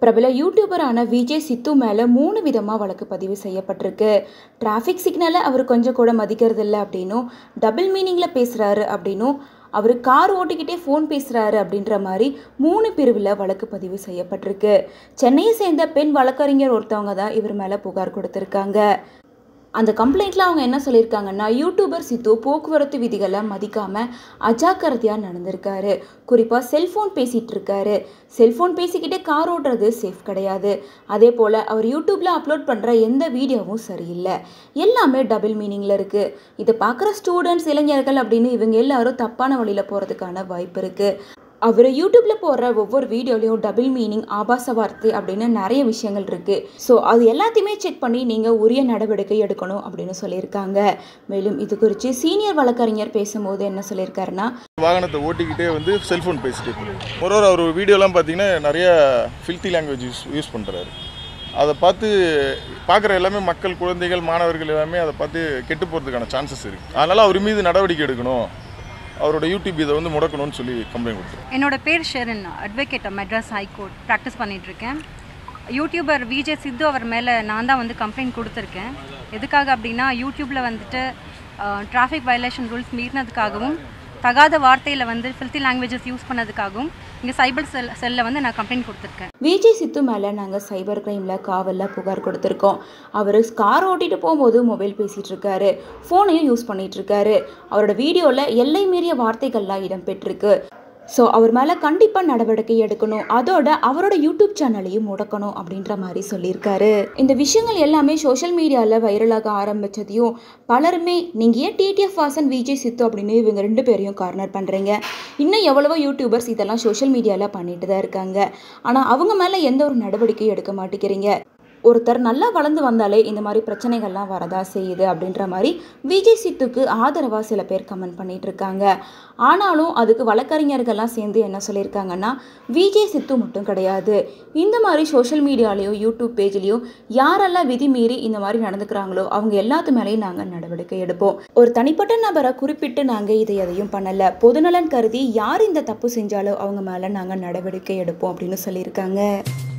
பிரபல யூடியூபரான விஜய் சித்து மேலே மூணு விதமாக வழக்கு பதிவு செய்யப்பட்டிருக்கு டிராஃபிக் சிக்னலை அவர் கொஞ்சம் கூட மதிக்கிறது இல்லை அப்படின்னும் டபுள் மீனிங்கில் பேசுகிறாரு அப்படின்னும் அவர் கார் ஓட்டிக்கிட்டே ஃபோன் பேசுகிறாரு அப்படின்ற மாதிரி மூணு பிரிவில் வழக்கு பதிவு செய்யப்பட்டிருக்கு சென்னையை சேர்ந்த பெண் வழக்கறிஞர் ஒருத்தவங்க தான் இவர் மேலே புகார் கொடுத்துருக்காங்க அந்த கம்ப்ளைண்ட்டில் அவங்க என்ன சொல்லியிருக்காங்கன்னா யூடியூபர் சித்து போக்குவரத்து விதிகளை மதிக்காமல் அஜாக்கிரதையாக நடந்திருக்காரு குறிப்பாக செல்ஃபோன் பேசிகிட்டு இருக்காரு செல்ஃபோன் பேசிக்கிட்டே கார் ஓட்டுறது சேஃப் கிடையாது அதே போல் அவர் யூடியூப்பில் அப்லோட் பண்ணுற எந்த வீடியோவும் சரியில்லை எல்லாமே டபுள் மீனிங்கில் இருக்குது இதை பார்க்குற ஸ்டூடெண்ட்ஸ் இளைஞர்கள் அப்படின்னு இவங்க எல்லாரும் தப்பான வழியில் போகிறதுக்கான வாய்ப்பு இருக்குது அவர் யூடியூப்பில் போடுற ஒவ்வொரு வீடியோலையும் டபுள் மீனிங் ஆபாச வார்த்தை அப்படின்னு நிறைய விஷயங்கள் இருக்குது ஸோ அது எல்லாத்தையுமே செக் பண்ணி நீங்கள் உரிய நடவடிக்கை எடுக்கணும் அப்படின்னு சொல்லியிருக்காங்க மேலும் இது குறித்து சீனியர் வழக்கறிஞர் பேசும்போது என்ன சொல்லியிருக்காருன்னா வாகனத்தை ஓட்டிக்கிட்டே வந்து செல்ஃபோன் பேசிட்டு ஒரு ஒரு அவர் வீடியோலாம் பார்த்தீங்கன்னா நிறைய ஃபில்த்தி லாங்குவேஜ் யூஸ் யூஸ் பண்ணுறாரு அதை பார்த்து பார்க்குற எல்லாமே மக்கள் குழந்தைகள் மாணவர்கள் எல்லாமே அதை பார்த்து கெட்டு போகிறதுக்கான சான்சஸ் இருக்குது அதனால் அவர் மீது நடவடிக்கை எடுக்கணும் அவரோட யூடியூப் இதை வந்து முடக்கணும்னு சொல்லி கம்ப்ளைண்ட் கொடுத்துருக்கோம் என்னோட பேர் Sherin advocate Madras high court practice பண்ணிகிட்ருக்கேன் யூடியூபர் விஜய் சித்து அவர் மேலே நான் தான் வந்து கம்ப்ளைண்ட் கொடுத்துருக்கேன் எதுக்காக அப்படின்னா யூடியூப்பில் வந்துட்டு டிராஃபிக் வயலேஷன் ரூல்ஸ் மீறினதுக்காகவும் தகாத வார்த்தையில் வந்து ஃபில்த்தி லாங்குவேஜஸ் யூஸ் பண்ணதுக்காகவும் இங்கே சைபர் செல் செல்லில் வந்து நான் கம்ப்ளைண்ட் கொடுத்துருக்கேன் விஜய் சித்து மேலே நாங்கள் சைபர் கிரைமில் காவலில் புகார் கொடுத்துருக்கோம் அவர் கார் ஓட்டிட்டு போகும்போது மொபைல் பேசிகிட்டு இருக்காரு ஃபோனையும் யூஸ் பண்ணிட்டு இருக்காரு அவரோட வீடியோவில் எல்லை மீறிய வார்த்தைகள்லாம் இடம்பெற்றிருக்கு ஸோ அவர் மேலே கண்டிப்பாக நடவடிக்கை எடுக்கணும் அதோட அவரோட யூடியூப் சேனலையும் முடக்கணும் அப்படின்ற மாதிரி சொல்லியிருக்காரு இந்த விஷயங்கள் எல்லாமே சோஷியல் மீடியாவில் வைரலாக ஆரம்பித்ததையும் பலருமே நீங்கள் ஏன் டிடிஎஃப் வாசன் விஜய் சித்து அப்படின்னு இவங்க ரெண்டு பேரையும் கார்னர் பண்ணுறீங்க இன்னும் எவ்வளவோ யூடியூபர்ஸ் இதெல்லாம் சோஷியல் மீடியாவில் பண்ணிட்டு தான் இருக்காங்க ஆனால் அவங்க மேலே எந்த ஒரு நடவடிக்கையும் எடுக்க மாட்டேங்கிறீங்க ஒருத்தர் நல்லா வளர்ந்து வந்தாலே இந்த மாதிரி பிரச்சனைகள்லாம் வரதா செய்யுது அப்படின்ற மாதிரி விஜய் சித்துக்கு ஆதரவாக சில பேர் கமெண்ட் பண்ணிட்டு இருக்காங்க ஆனாலும் அதுக்கு வழக்கறிஞர்கள்லாம் சேர்ந்து என்ன சொல்லியிருக்காங்கன்னா விஜய் சித்து மட்டும் கிடையாது இந்த மாதிரி சோஷியல் மீடியாலேயும் யூடியூப் பேஜ்லேயும் யாரெல்லாம் விதி மீறி இந்த மாதிரி நடந்துக்கிறாங்களோ அவங்க எல்லாத்து மேலேயும் நாங்கள் நடவடிக்கை எடுப்போம் ஒரு தனிப்பட்ட நபரை குறிப்பிட்டு நாங்கள் இதை எதையும் பண்ணலை பொதுநலன் கருதி யார் இந்த தப்பு செஞ்சாலும் அவங்க மேலே நாங்கள் நடவடிக்கை எடுப்போம் அப்படின்னு சொல்லியிருக்காங்க